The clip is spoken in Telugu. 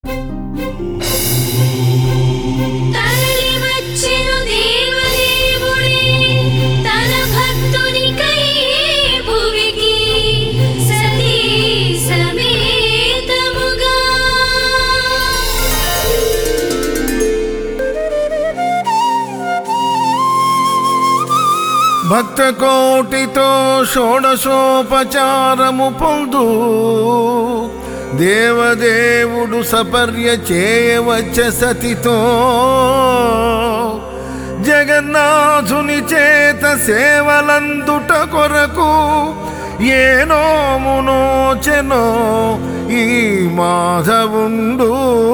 తరలి వచ్చెను దేవదేవుడే తన భక్తునికై భువికి సతీ సమేతముగా భక్త కోటితో షోడశోపచారము పొందు దేవదేవుడు సపర్య చేయవచ్చ సతితో జగన్నాథుని చేత సేవలందుట కొరకు ఏ నోమునోచెనో ఈ మాధవుండు